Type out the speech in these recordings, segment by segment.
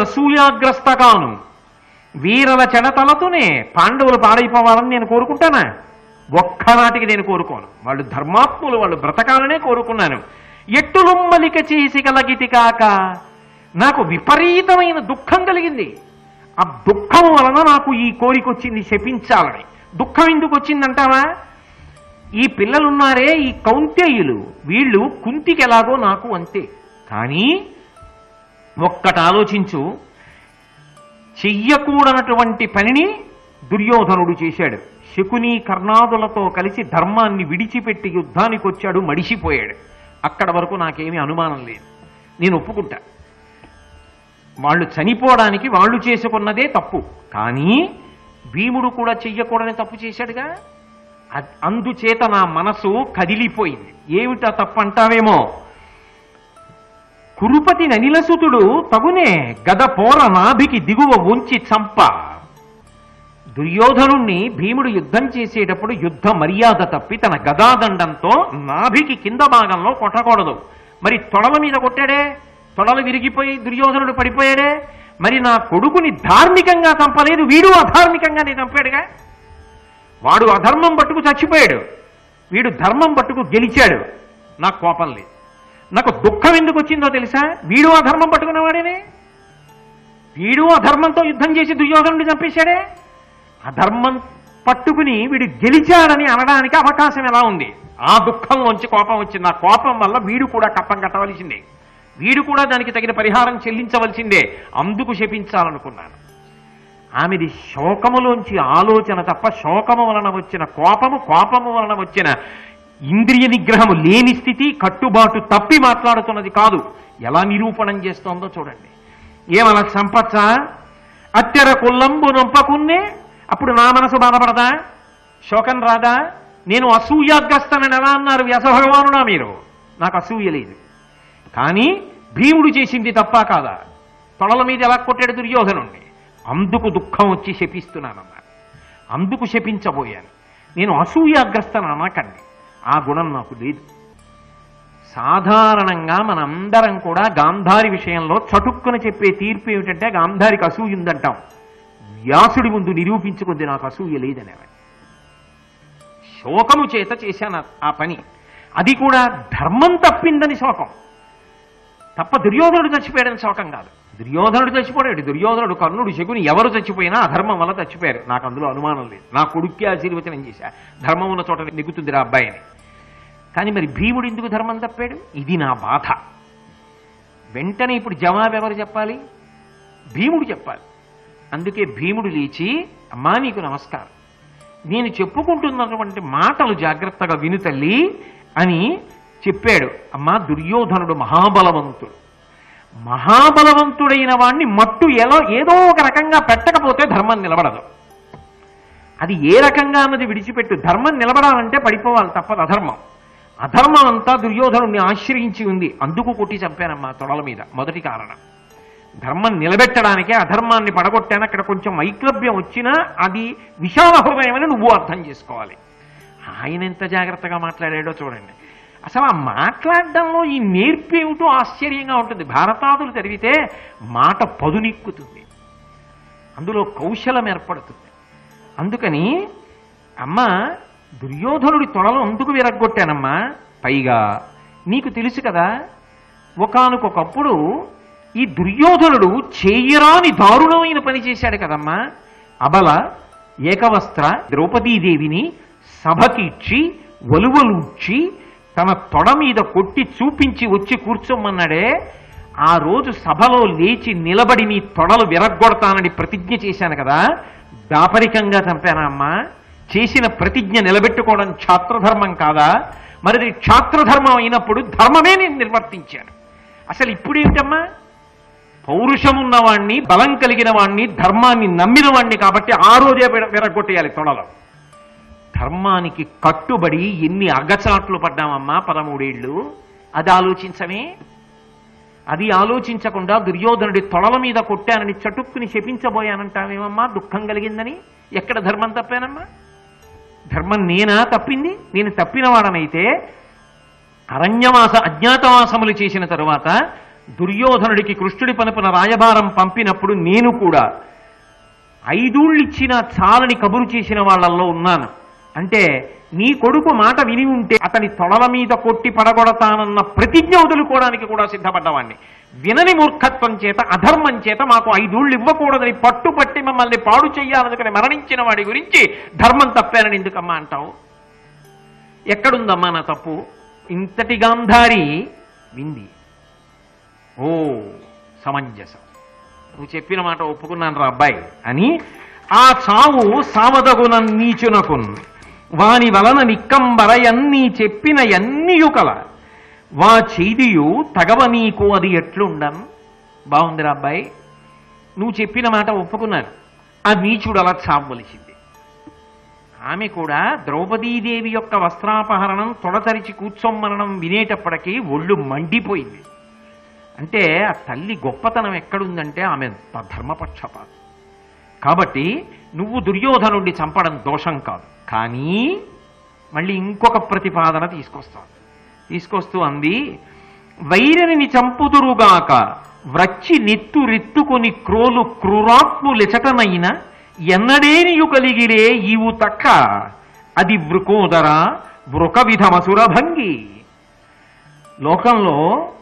అసూయాగ్రస్త కాను వీరల చెడతలతోనే పాండవులు పాడైపోవాలని నేను కోరుకుంటానా ఒక్కనాటికి నేను కోరుకోను వాళ్ళు ధర్మాత్ములు వాళ్ళు బ్రతకాలనే కోరుకున్నాను ఎట్టులుమ్మలిక చేసి కలగితి కాక నాకు విపరీతమైన దుఃఖం కలిగింది ఆ దుఃఖం వలన నాకు ఈ కోరిక వచ్చింది శపించాలని దుఃఖం ఎందుకు వచ్చిందంటావా ఈ పిల్లలున్నారే ఈ కౌంతేయులు వీళ్ళు కుంతికి ఎలాగో నాకు అంతే కానీ ఒక్కటి ఆలోచించు చెయ్యకూడనటువంటి పనిని దుర్యోధనుడు చేశాడు శకుని కర్ణాదులతో కలిసి ధర్మాన్ని విడిచిపెట్టి యుద్ధానికి వచ్చాడు మడిసిపోయాడు అక్కడ వరకు నాకేమీ అనుమానం లేదు నేను ఒప్పుకుంటా వాళ్ళు చనిపోవడానికి వాళ్ళు చేసుకున్నదే తప్పు కానీ భీముడు కూడా చెయ్యకూడని తప్పు చేశాడుగా అద్- అందుచేత నా మనసు కదిలిపోయింది ఏమిటా తప్పు అంటావేమో కురుపతి ననిలసుతుడు తగునే గద పోర నాభికి దిగువ ఉంచి చంప దుర్యోధనుణ్ణి భీముడు యుద్ధం చేసేటప్పుడు యుద్ధ మర్యాద తప్పి తన గదాదండంతో నాభికి కింద భాగంలో కొట్టకూడదు మరి తొడల మీద కొట్టాడే తొడలు విరిగిపోయి దుర్యోధనుడు పడిపోయాడే మరి నా కొడుకుని ధార్మికంగా చంపలేదు వీడు అధార్మికంగానే చంపాడుగా వాడు అధర్మం పట్టుకు చచ్చిపోయాడు వీడు ధర్మం పట్టుకు గెలిచాడు నాకు కోపం లేదు నాకు దుఃఖం ఎందుకు వచ్చిందో తెలుసా వీడు అధర్మం పట్టుకున్నవాడేనే వీడు అధర్మంతో యుద్ధం చేసి దుర్యోధనుడిని చంపేశాడే అధర్మం పట్టుకుని వీడు గెలిచాడని అనడానికి అవకాశం ఎలా ఉంది ఆ దుఃఖంలోంచి కోపం వచ్చింది ఆ కోపం వల్ల వీడు కూడా కప్పం కట్టవలసిందే వీడు కూడా దానికి తగిన పరిహారం చెల్లించవలసిందే అందుకు శపించాలనుకున్నాను ఆమెది శోకములోంచి ఆలోచన తప్ప శోకము వలన వచ్చిన కోపము కోపము వలన వచ్చిన ఇంద్రియ నిగ్రహము లేని స్థితి కట్టుబాటు తప్పి మాట్లాడుతున్నది కాదు ఎలా నిరూపణం చేస్తోందో చూడండి ఏమలా సంపచ్చా అత్తెర కుల్లంబు నొంపకున్నే అప్పుడు నా మనసు బాధపడదా శోకం రాదా నేను అసూయాగ్రస్తనని ఎలా అన్నారు వ్యాసభగవానుడా మీరు నాకు అసూయ లేదు కానీ భీముడు చేసింది తప్ప కాదా తొడల మీద ఎలా కొట్టాడు దుర్యోధనుణ్ణి అందుకు దుఃఖం వచ్చి శపిస్తున్నానన్నారు అందుకు శపించబోయాను నేను అసూయాగ్రస్తను అనకండి ఆ గుణం నాకు లేదు సాధారణంగా మనందరం కూడా గాంధారి విషయంలో చటుక్కున చెప్పే తీర్పు ఏమిటంటే గాంధారికి అసూయ ఉందంటాం వ్యాసుడి ముందు నిరూపించుకుంది నాకు అసూయ లేదనేవాడు శోకము చేత చేశాను ఆ- ఆ పని అది కూడా ధర్మం తప్పిందని శోకం తప్ప దుర్యోధనుడు చచ్చిపోయాడని శోకం కాదు దుర్యోధనుడు చచ్చిపోయాడు దుర్యోధనుడు కర్ణుడు శకుని ఎవరు చచ్చిపోయినా అధర్మం వల్ల చచ్చిపోయారు నాకు అందులో అనుమానం లేదు నా కొడుక్కి ఆశీర్వచనం చేశా ధర్మం ఉన్న చోట నెగ్గుతుంది రా అబ్బాయిని కానీ మరి భీముడు ఎందుకు ధర్మం తప్పాడు ఇది నా బాధ వెంటనే ఇప్పుడు జవాబు ఎవరు చెప్పాలి భీముడు చెప్పాలి అందుకే భీముడు లేచి అమ్మా నీకు నమస్కారం నేను చెప్పుకుంటున్నటువంటి మాటలు జాగ్రత్తగా విను తల్లి అని చెప్పాడు అమ్మా దుర్యోధనుడు మహాబలవంతుడు మహాబలవంతుడైన వాణ్ణి మట్టు ఎలా ఏదో ఒక రకంగా పెట్టకపోతే ధర్మం నిలబడదు అది ఏ రకంగా అన్నది విడిచిపెట్టు ధర్మం నిలబడాలంటే పడిపోవాలి తప్పదు అధర్మం అధర్మం అంతా దుర్యోధనుడిని ఆశ్రయించి ఉంది అందుకు కొట్టి చంపానమ్మా తొడల మీద మొదటి కారణం ధర్మం నిలబెట్టడానికే అధర్మాన్ని పడగొట్టాను అక్కడ కొంచెం వైక్లభ్యం వచ్చినా అది విశాల హృదయమని నువ్వు అర్థం చేసుకోవాలి ఆయన ఎంత జాగ్రత్తగా మాట్లాడాడో చూడండి అసలు ఆ మాట్లాడడంలో ఈ నేర్పు ఏమిటో ఆశ్చర్యంగా ఉంటుంది భారతాదులు చదివితే మాట పదునెక్కుతుంది అందులో కౌశలం ఏర్పడుతుంది అందుకని అమ్మ దుర్యోధనుడి తొడలు అందుకు విరగ్గొట్టానమ్మా పైగా నీకు తెలుసు కదా ఒకానొకప్పుడు ఈ దుర్యోధనుడు చేయరాని దారుణమైన పని చేశాడు కదమ్మా అబల ఏకవస్త్ర ద్రౌపదీదేవిని సభకిచ్చి వలువలుచ్చి తన తొడ మీద కొట్టి చూపించి వచ్చి కూర్చోమన్నాడే ఆ రోజు సభలో లేచి నిలబడి నీ తొడలు విరగ్గొడతానని ప్రతిజ్ఞ చేశాను కదా దాపరికంగా చంపానా అమ్మా చేసిన ప్రతిజ్ఞ నిలబెట్టుకోవడం క్షాత్రధర్మం కాదా మరిది క్షాత్రధర్మం అయినప్పుడు ధర్మమే నేను నిర్వర్తించాను అసలు ఇప్పుడేమిటమ్మా పౌరుషమున్న వాణ్ణి బలం కలిగిన వాణ్ణి ధర్మాన్ని నమ్మిన వాణ్ణి కాబట్టి ఆ రోజే విర- విరగొట్టేయాలి తొడలో ధర్మానికి కట్టుబడి ఎన్ని అగచాట్లు పడ్డామమ్మా పదమూడేళ్ళు అది ఆలోచించమే అది ఆలోచించకుండా దుర్యోధనుడి తొడల మీద కొట్టానని చటుక్కుని శపించబోయానంటావేమమ్మా దుఃఖం కలిగిందని ఎక్కడ ధర్మం తప్పానమ్మా ధర్మం నేనా తప్పింది నేను తప్పినవాడనైతే అరణ్యవాస అజ్ఞాతవాసములు చేసిన తరువాత దుర్యోధనుడికి కృష్ణుడి పనుపున రాయబారం పంపినప్పుడు నేను కూడా ఐదూళ్ళు ఇచ్చిన చాలని కబురు చేసిన వాళ్ళల్లో ఉన్నాను అంటే నీ కొడుకు మాట విని ఉంటే అతని తొడల మీద కొట్టి పడగొడతానన్న ప్రతిజ్ఞ వదులుకోవడానికి కూడా సిద్ధపడ్డవాణ్ణి వినని మూర్ఖత్వం చేత అధర్మం చేత మాకు ఐదూళ్ళు ఇవ్వకూడదని పట్టుపట్టి మమ్మల్ని పాడు చెయ్యాలనుకుని మరణించిన వాడి గురించి ధర్మం తప్పానని ఎందుకమ్మా అంటావు ఎక్కడుందమ్మా నా తప్పు ఇంతటి గాంధారి వింది ఓ సమంజసం నువ్వు చెప్పిన మాట ఒప్పుకున్నాను రా అబ్బాయి అని ఆ చావు సావదగున నీచునకున్ వాని వలన నిక్కంబరయన్నీ చెప్పిన ఎన్నియుకల వా చేదియు తగవ నీకు అది ఎట్లుండన్ బాగుందిరా అబ్బాయి నువ్వు చెప్పిన మాట ఒప్పుకున్నాను ఆ నీచుడు అలా చావవలసింది ఆమె కూడా ద్రౌపదీదేవి యొక్క వస్త్రాపహరణం తొడతరిచి కూర్చోమ్మనడం వినేటప్పటికీ ఒళ్ళు మండిపోయింది అంటే ఆ తల్లి గొప్పతనం ఎక్కడుందంటే ఆమె ధర్మపక్షపాతం కాబట్టి నువ్వు దుర్యోధనుడిని చంపడం దోషం కాదు కానీ మళ్ళీ ఇంకొక ప్రతిపాదన తీసుకొస్తాను తీసుకొస్తూ అంది వైరిని చంపుదురుగాక వ్రచ్చి నిత్తు రిత్తుకొని క్రోలు క్రూరాత్ములెచటనైన ఎన్నడేనియు కలిగిరే ఈవు తక్క అది వృకోదర వృక విధమసుర భంగి లోకంలో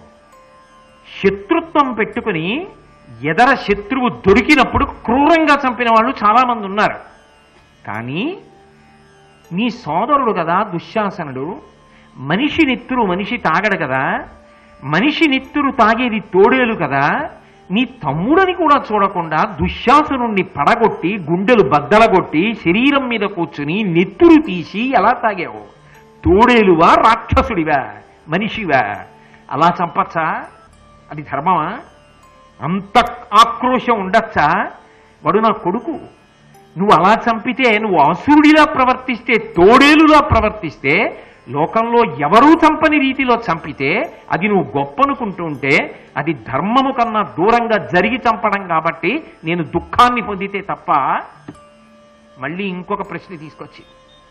శత్రుత్వం పెట్టుకుని ఎదర శత్రువు దొరికినప్పుడు క్రూరంగా చంపిన వాళ్ళు చాలామంది ఉన్నారు కానీ నీ సోదరుడు కదా దుశ్శాసనుడు మనిషి నెత్తురు మనిషి తాగడు కదా మనిషి నెత్తురు తాగేది తోడేలు కదా నీ తమ్ముడని కూడా చూడకుండా దుశ్శాసనుణ్ణి పడగొట్టి గుండెలు బద్దలగొట్టి శరీరం మీద కూర్చుని నెత్తురు తీసి ఎలా తాగావు తోడేలువా రాక్షసుడివా మనిషివా అలా చంపచ్చా అది ధర్మమా అంత ఆక్రోశం ఉండొచ్చా వాడు నా కొడుకు నువ్వు అలా చంపితే నువ్వు అసురుడిలా ప్రవర్తిస్తే తోడేలులా ప్రవర్తిస్తే లోకంలో ఎవరూ చంపని రీతిలో చంపితే అది నువ్వు గొప్పనుకుంటుంటే అది ధర్మము కన్నా దూరంగా జరిగి చంపడం కాబట్టి నేను దుఃఖాన్ని పొందితే తప్ప మళ్ళీ ఇంకొక ప్రశ్న తీసుకొచ్చి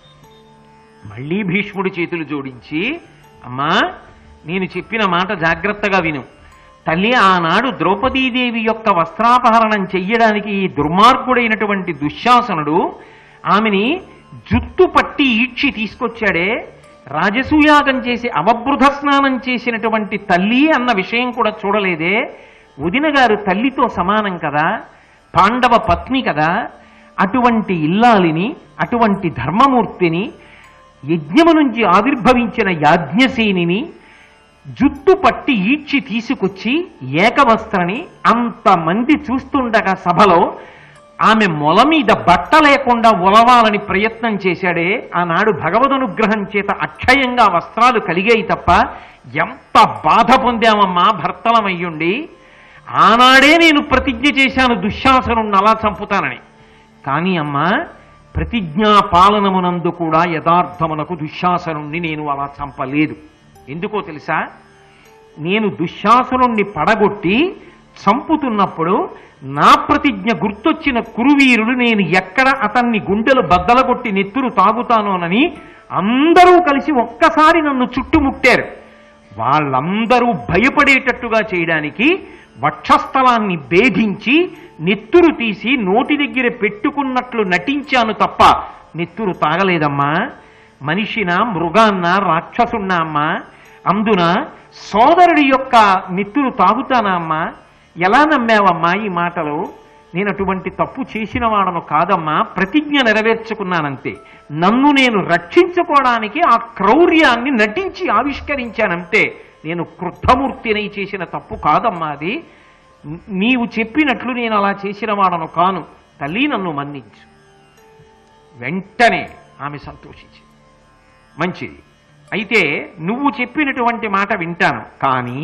మళ్ళీ భీష్ముడి చేతులు జోడించి అమ్మా నేను చెప్పిన మాట జాగ్రత్తగా విను తల్లి ఆనాడు ద్రౌపదీదేవి యొక్క వస్త్రాపహరణం చెయ్యడానికి ఈ దుర్మార్గుడైనటువంటి దుశ్శాసనుడు ఆమెని జుత్తు పట్టి ఈడ్చి తీసుకొచ్చాడే రాజసూయాగం చేసి అవబృధ స్నానం చేసినటువంటి తల్లి అన్న విషయం కూడా చూడలేదే వదిన గారు తల్లితో సమానం కదా పాండవ పత్ని కదా అటువంటి ఇల్లాలిని అటువంటి ధర్మమూర్తిని యజ్ఞము నుంచి ఆవిర్భవించిన యాజ్ఞసేనిని జుట్టు పట్టి ఈడ్చి తీసుకొచ్చి ఏకవస్త్రని అంతమంది చూస్తుండగా సభలో ఆమె మొల మీద బట్ట లేకుండా ఉలవాలని ప్రయత్నం చేశాడే ఆనాడు భగవదనుగ్రహం చేత అక్షయంగా వస్త్రాలు కలిగాయి తప్ప ఎంత బాధ పొందామమ్మా భర్తలమయ్యుండి ఆనాడే నేను ప్రతిజ్ఞ చేశాను దుశ్శాసనుణ్ణి అలా చంపుతానని కానీ అమ్మా ప్రతిజ్ఞా పాలనమునందు కూడా యథార్థమునకు దుశ్శాసనుణ్ణి నేను అలా చంపలేదు ఎందుకో తెలుసా నేను దుశ్శాసనుణ్ణి పడగొట్టి చంపుతున్నప్పుడు నా ప్రతిజ్ఞ గుర్తొచ్చిన కురువీరుడు నేను ఎక్కడ అతన్ని గుండెలు బద్దలగొట్టి నెత్తురు తాగుతానోనని అందరూ కలిసి ఒక్కసారి నన్ను చుట్టుముట్టారు వాళ్ళందరూ భయపడేటట్టుగా చేయడానికి వక్షస్థలాన్ని భేదించి నెత్తురు తీసి నోటి దగ్గర పెట్టుకున్నట్లు నటించాను తప్ప నెత్తురు తాగలేదమ్మా మనిషిన మృగాన్న రాక్షసున్నా అమ్మా అందున సోదరుడి యొక్క నెత్తురు తాగుతానా అమ్మా ఎలా నమ్మావమ్మా ఈ మాటలు నేను అటువంటి తప్పు చేసిన వాడను కాదమ్మా ప్రతిజ్ఞ నెరవేర్చుకున్నానంతే నన్ను నేను రక్షించుకోవడానికి ఆ క్రౌర్యాన్ని నటించి ఆవిష్కరించానంతే నేను క్రుద్ధమూర్తినై చేసిన తప్పు కాదమ్మా అది నీవు చెప్పినట్లు నేను అలా చేసిన వాడను కాను తల్లి నన్ను మన్నించు వెంటనే ఆమె సంతోషించింది మంచిది అయితే నువ్వు చెప్పినటువంటి మాట వింటాను కానీ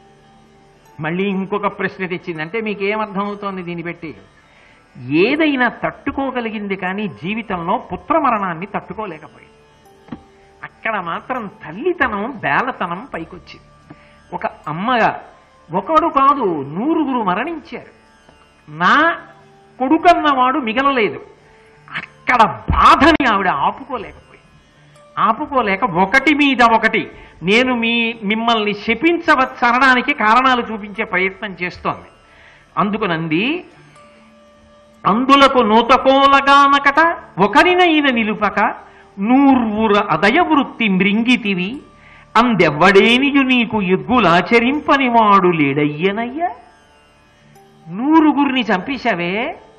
మళ్ళీ ఇంకొక ప్రశ్న తెచ్చిందంటే మీకు ఏమర్థమవుతోంది దీన్ని పెట్టి ఏదైనా తట్టుకోగలిగింది కానీ జీవితంలో పుత్రమరణాన్ని తట్టుకోలేకపోయింది అక్కడ మాత్రం తల్లితనం బేలతనం పైకొచ్చింది ఒక అమ్మగా ఒకడు కాదు నూరుగురు మరణించారు నా కొడుకన్నవాడు మిగలలేదు అక్కడ బాధని ఆవిడ ఆపుకోలేకపోయింది ఆపుకోలేక ఒకటి మీద ఒకటి నేను మీ మిమ్మల్ని శపించవచ్చనడానికి కారణాలు చూపించే ప్రయత్నం చేస్తోంది అందుకునంది అందులకు నూతకోలగానకట ఒకరినైన నిలుపక నూర్వుర అదయ వృత్తి మృంగితివి అందెవ్వడేనియు నీకు ఎగ్గులాచరింపని వాడు లేడయ్యనయ్యా నూరుగురిని చంపేశావే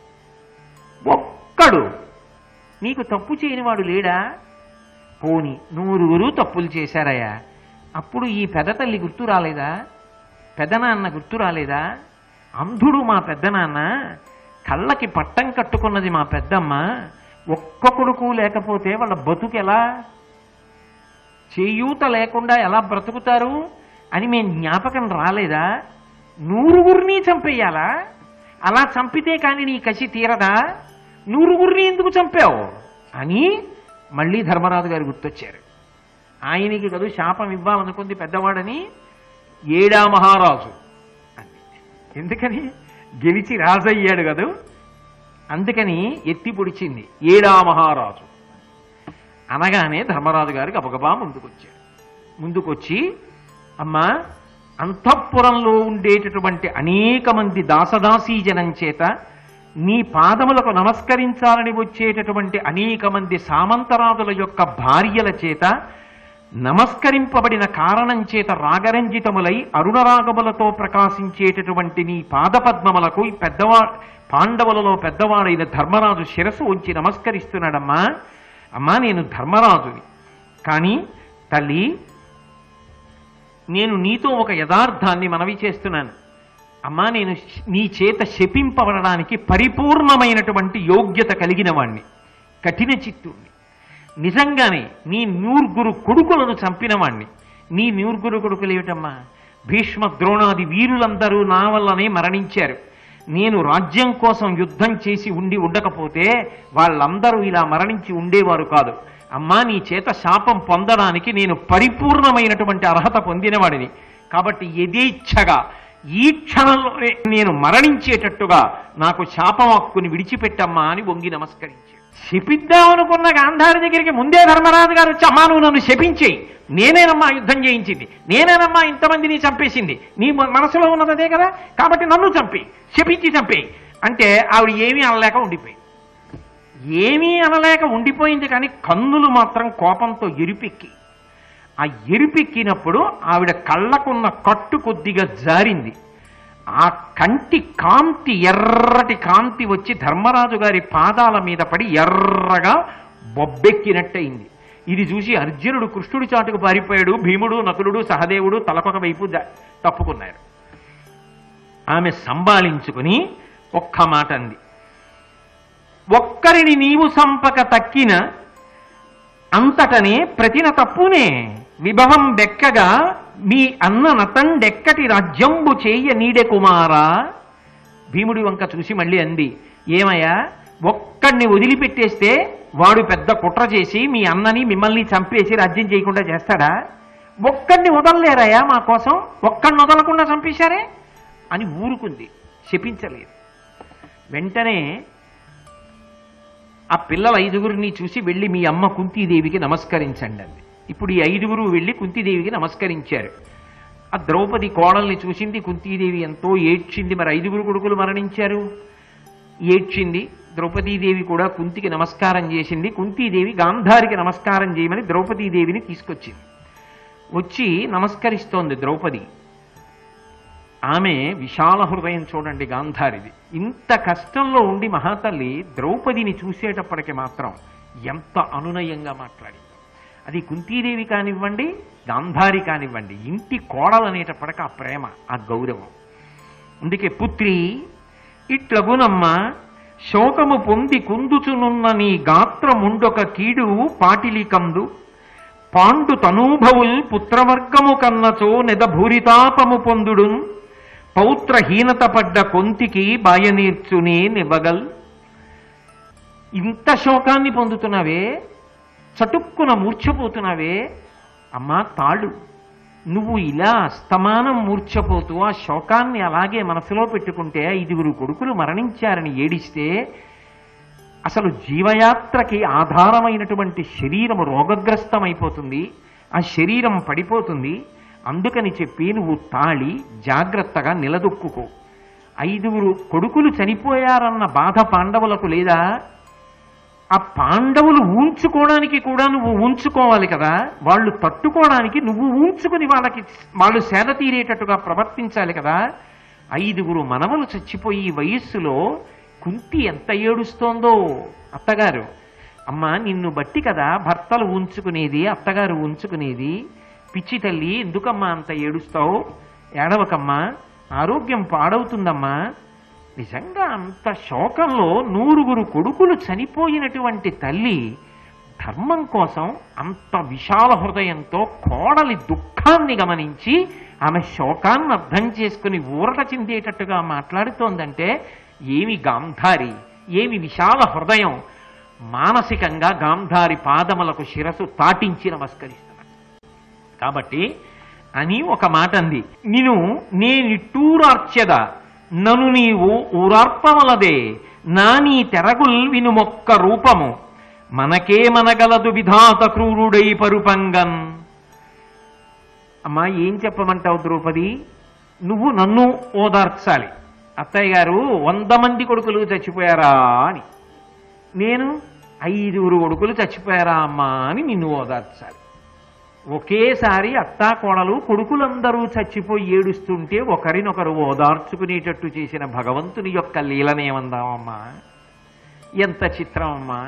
ఒక్కడు నీకు తప్పు చేయనివాడు లేడా పోని నూరుగురు తప్పులు చేశారయ్యా అప్పుడు ఈ పెద్ద తల్లి గుర్తు రాలేదా పెదనాన్న గుర్తు రాలేదా అంధుడు మా పెద్దనాన్న కళ్ళకి పట్టం కట్టుకున్నది మా పెద్దమ్మ ఒక్క కొడుకు లేకపోతే వాళ్ళ బతుకు ఎలా చేయూత లేకుండా ఎలా బ్రతుకుతారు అని మేము జ్ఞాపకం రాలేదా నూరుగురిని చంపేయాలా అలా చంపితే కానీ నీ కసి తీరదా నూరుగురిని ఎందుకు చంపావు అని మళ్ళీ ధర్మరాజు గారు గుర్తొచ్చారు ఆయనకి కదూ శాపం ఇవ్వాలనుకుంది పెద్దవాడని ఏడా మహారాజు అంది. ఎందుకని గెలిచి రాజయ్యాడు కదూ అందుకని ఎత్తి పొడిచింది ఏడా మహారాజు అనగానే ధర్మరాజు గారికి గబగబా ముందుకొచ్చాడు ముందుకొచ్చి అమ్మా అంతఃపురంలో ఉండేటటువంటి అనేక మంది దాసదాసీ జనం చేత నీ పాదములకు నమస్కరించాలని వచ్చేటటువంటి అనేక మంది సామంతరాజుల యొక్క భార్యల చేత నమస్కరింపబడిన కారణం చేత రాగరంజితములై అరుణరాగములతో ప్రకాశించేటటువంటి నీ పాదపద్మములకు ఈ పెద్దవా పాండవులలో పెద్దవాడైన ధర్మరాజు శిరస్సు ఉంచి నమస్కరిస్తున్నాడమ్మా అమ్మా నేను ధర్మరాజుని కానీ తల్లి నేను నీతో ఒక యథార్థాన్ని మనవి చేస్తున్నాను అమ్మా నేను శ- నీ చేత శపింపబడడానికి పరిపూర్ణమైనటువంటి యోగ్యత కలిగిన వాణ్ణి కఠిన చిత్తుణ్ణి నిజంగానే నీ నూర్గురు కొడుకులను చంపిన వాణ్ణి నీ నూర్గురు కొడుకులు ఏమిటమ్మా భీష్మ ద్రోణాది వీరులందరూ నా వల్లనే మరణించారు నేను రాజ్యం కోసం యుద్ధం చేసి ఉండి ఉండకపోతే వాళ్ళందరూ ఇలా మరణించి ఉండేవారు కాదు అమ్మా నీ చేత శాపం పొందడానికి నేను పరిపూర్ణమైనటువంటి అర్హత పొందినవాడిని కాబట్టి యథేచ్ఛగా ఈ క్షణంలోనే నేను మరణించేటట్టుగా నాకు శాపం హక్కుని విడిచిపెట్టమ్మా అని వంగి నమస్కరించాడు శపిద్దామనుకున్న గాంధారి దగ్గరికి ముందే ధర్మరాజు గారు వచ్చి అమ్మా నువ్వు నన్ను శపించేయి నేనేనమ్మా యుద్ధం చేయించింది నేనేనమ్మా ఇంతమందిని చంపేసింది నీ మ- మనసులో ఉన్నది అదే కదా కాబట్టి నన్ను చంపి శపించి చంపేయి అంటే ఆవిడ ఏమీ అనలేక ఉండిపోయింది ఏమీ అనలేక ఉండిపోయింది కానీ కన్నులు మాత్రం కోపంతో ఎరిపెక్కి ఆ ఎరిపెక్కినప్పుడు ఆవిడ కళ్ళకున్న కట్టు కొద్దిగా జారింది ఆ కంటి కాంతి ఎర్రటి కాంతి వచ్చి ధర్మరాజు గారి పాదాల మీద పడి ఎర్రగా బొబ్బెక్కినట్టయింది ఇది చూసి అర్జునుడు కృష్ణుడి చాటుకు పారిపోయాడు భీముడు నకులుడు సహదేవుడు తలకొక వైపు ద- తప్పుకున్నారు ఆమె సంబాళించుకుని ఒక్క మాట అంది ఒక్కరిని నీవు సంపక తక్కిన అంతటనే ప్రతిన తప్పునే విభవం దెక్కగా మీ అన్న నతండెక్కటి రాజ్యంబు చేయ నీడె కుమారా భీముడి వంక చూసి మళ్ళీ అంది ఏమయ్యా ఒక్కడిని వదిలిపెట్టేస్తే వాడు పెద్ద కుట్ర చేసి మీ అన్నని మిమ్మల్ని చంపేసి రాజ్యం చేయకుండా చేస్తాడా ఒక్కడిని వదలలేరయ్యా మా కోసం ఒక్కడిని వదలకుండా చంపేశారే అని ఊరుకుంది శపించలేదు వెంటనే ఆ పిల్లల ఐదుగురిని చూసి వెళ్ళి మీ అమ్మ కుంతీదేవికి నమస్కరించండి అంది ఇప్పుడు ఈ ఐదుగురు వెళ్ళి కుంతీదేవికి నమస్కరించారు ఆ ద్రౌపది కోడల్ని చూసింది కుంతీదేవి ఎంతో ఏడ్చింది మరి ఐదుగురు కొడుకులు మరణించారు ఏడ్చింది ద్రౌపదీదేవి కూడా కుంతికి నమస్కారం చేసింది కుంతీదేవి గాంధారికి నమస్కారం చేయమని ద్రౌపదీదేవిని తీసుకొచ్చింది వచ్చి నమస్కరిస్తోంది ద్రౌపది ఆమె విశాల హృదయం చూడండి గాంధారిది ఇంత కష్టంలో ఉండి మహాతల్లి ద్రౌపదిని చూసేటప్పటికి మాత్రం ఎంత అనునయంగా మాట్లాడింది అది కుంతీదేవి కానివ్వండి గాంధారి కానివ్వండి ఇంటి కోడలనేటప్పటికి ఆ ప్రేమ ఆ గౌరవం అందుకే పుత్రి ఇట్లగునమ్మ శోకము పొంది కుందుచునున్న నీ గాత్రముండొక కీడు పాటిలికందు పాండు తనూభవుల్ పుత్రవర్గము కన్నచో నెద భూరితాపము పొందుడున్ పౌత్రహీనత పడ్డ కొంతికి బాయనీర్చునే నివ్వగల్ ఇంత శోకాన్ని పొందుతున్నావే చటుక్కున మూర్ఛపోతున్నావే అమ్మా తాళు నువ్వు ఇలా అస్తమానం మూర్ఛపోతూ ఆ శోకాన్ని అలాగే మనసులో పెట్టుకుంటే ఐదుగురు కొడుకులు మరణించారని ఏడిస్తే అసలు జీవయాత్రకి ఆధారమైనటువంటి శరీరము రోగగ్రస్తమైపోతుంది ఆ శరీరం పడిపోతుంది అందుకని చెప్పి నువ్వు తాళి జాగ్రత్తగా నిలదొక్కుకో ఐదుగురు కొడుకులు చనిపోయారన్న బాధ పాండవులకు లేదా ఆ పాండవులు ఊంచుకోవడానికి కూడా నువ్వు ఊంచుకోవాలి కదా వాళ్ళు తట్టుకోవడానికి నువ్వు ఊంచుకుని వాళ్ళకి వాళ్ళు సేద తీరేటట్టుగా ప్రవర్తించాలి కదా ఐదుగురు మనవలు చచ్చిపోయి ఈ వయస్సులో కుంతి ఎంత ఏడుస్తోందో అత్తగారు అమ్మా నిన్ను బట్టి కదా భర్తలు ఉంచుకునేది అత్తగారు ఉంచుకునేది పిచ్చి తల్లి ఎందుకమ్మా అంత ఏడుస్తావు ఏడవకమ్మా ఆరోగ్యం పాడవుతుందమ్మా నిజంగా అంత శోకంలో నూరుగురు కొడుకులు చనిపోయినటువంటి తల్లి ధర్మం కోసం అంత విశాల హృదయంతో కోడలి దుఃఖాన్ని గమనించి ఆమె శోకాన్ని అర్థం చేసుకుని ఊరట చెందేటట్టుగా మాట్లాడుతోందంటే ఏమి గాంధారి ఏమి విశాల హృదయం మానసికంగా గాంధారి పాదములకు శిరసు తాటించి నమస్కరిస్తున్నాను కాబట్టి అని ఒక మాట అంది నిను నేనిట్టూరార్చెద నను నీవు ఊరార్పమలదే నా నీ తెరగుల్ వినుమొక్క రూపము మనకే మనగలదు విధాత క్రూరుడై పరుపంగన్ అమ్మా ఏం చెప్పమంటావు ద్రౌపది నువ్వు నన్ను ఓదార్చాలి అత్తయ్య గారు వంద మంది కొడుకులు చచ్చిపోయారా అని నేను ఐదుగురు కొడుకులు చచ్చిపోయారా అమ్మా అని నిన్ను ఓదార్చాలి ఒకేసారి అత్తా కోడలు కొడుకులందరూ చచ్చిపోయి ఏడుస్తుంటే ఒకరినొకరు ఓదార్చుకునేటట్టు చేసిన భగవంతుని యొక్క లీలనేమందామమ్మా ఎంత చిత్రం అమ్మా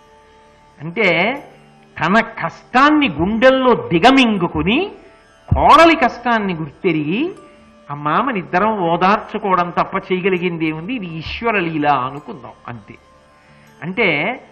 అంటే తన కష్టాన్ని గుండెల్లో దిగమింగుకుని కోడలి కష్టాన్ని గుర్తెరిగి అమ్మా మన ఇద్దరం ఓదార్చుకోవడం తప్ప చేయగలిగింది ఏముంది ఇది ఈశ్వర లీల అనుకుందాం అంతే అంటే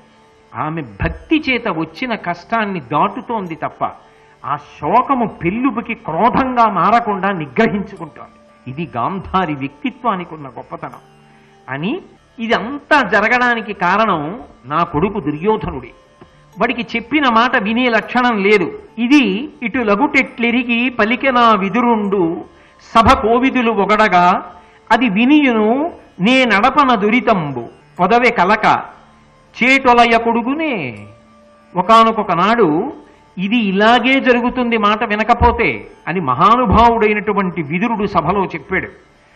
ఆమె భక్తి చేత వచ్చిన కష్టాన్ని దాటుతోంది తప్ప ఆ శోకము పెళ్ళుబుకి క్రోధంగా మారకుండా నిగ్రహించుకుంటోంది ఇది గాంధారి వ్యక్తిత్వానికి ఉన్న గొప్పతనం అని ఇదంతా జరగడానికి కారణం నా కొడుకు దుర్యోధనుడే వాడికి చెప్పిన మాట వినే లక్షణం లేదు ఇది ఇటు లగుటెట్లెరిగి పలికెన విదురుండు సభ కోవిదులు ఒగడగా అది వినియును నే నడపన దురితంబు పొదవె కలక చేటొలయ కొడుగునే ఒకనొక నాడు ఇది ఇలాగే జరుగుతుంది మాట వినకపోతే అని మహానుభావుడైనటువంటి విదురుడు సభలో చెప్పాడు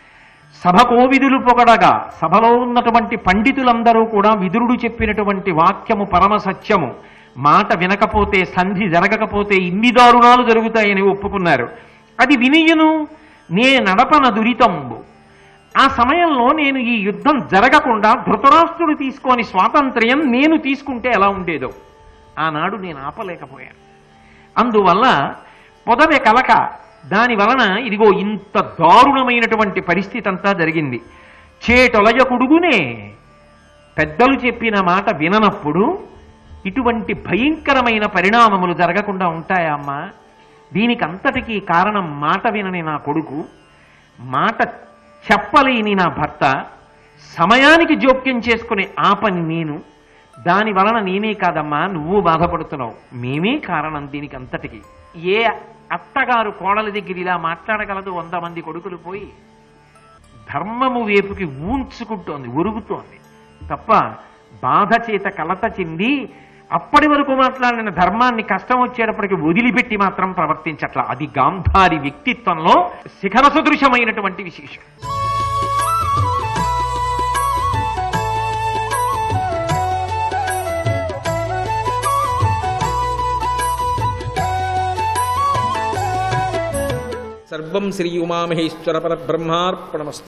సభ కోవిదులు పొగడగా సభలో ఉన్నటువంటి పండితులందరూ కూడా విదురుడు చెప్పినటువంటి వాక్యము పరమ సత్యము మాట వినకపోతే సంధి జరగకపోతే ఇన్ని దారుణాలు జరుగుతాయని ఒప్పుకున్నారు అది వినియును నే నడపన దురితంబు ఆ సమయంలో నేను ఈ యుద్ధం జరగకుండా ధృతరాష్ట్రుడు తీసుకొని స్వాతంత్ర్యం నేను తీసుకుంటే ఎలా ఉండేదో ఆనాడు నేను ఆపలేకపోయాను అందువల్ల పొదవే కలక దాని వలన ఇదిగో ఇంత దారుణమైనటువంటి పరిస్థితి అంతా జరిగింది చేటొలయ కుడుగునే పెద్దలు చెప్పిన మాట విననప్పుడు ఇటువంటి భయంకరమైన పరిణామములు జరగకుండా ఉంటాయా అమ్మా దీనికి అంతటికీ కారణం మాట వినని నా కొడుకు మాట చెప్పలేని నా భర్త సమయానికి జోక్యం చేసుకునే ఆ పని నేను దాని వలన నేనే కాదమ్మా నువ్వు బాధపడుతున్నావు మేమే కారణం దీనికి అంతటికి ఏ అత్తగారు కోడల దగ్గర ఇలా మాట్లాడగలదు వంద మంది కొడుకులు పోయి ధర్మము వేపుకి ఊంచుకుంటోంది ఒరుగుతోంది తప్ప బాధ చేత కలత చెంది అప్పటి వరకు మాట్లాడిన ధర్మాన్ని కష్టం వచ్చేటప్పటికి వదిలిపెట్టి మాత్రం ప్రవర్తించట్ల అది గాంధారి వ్యక్తిత్వంలో శిఖర సదృశమైనటువంటి విశేషం సర్వం శ్రీ ఉమామహేశ్వర పరబ్రహ్మార్పణమస్తు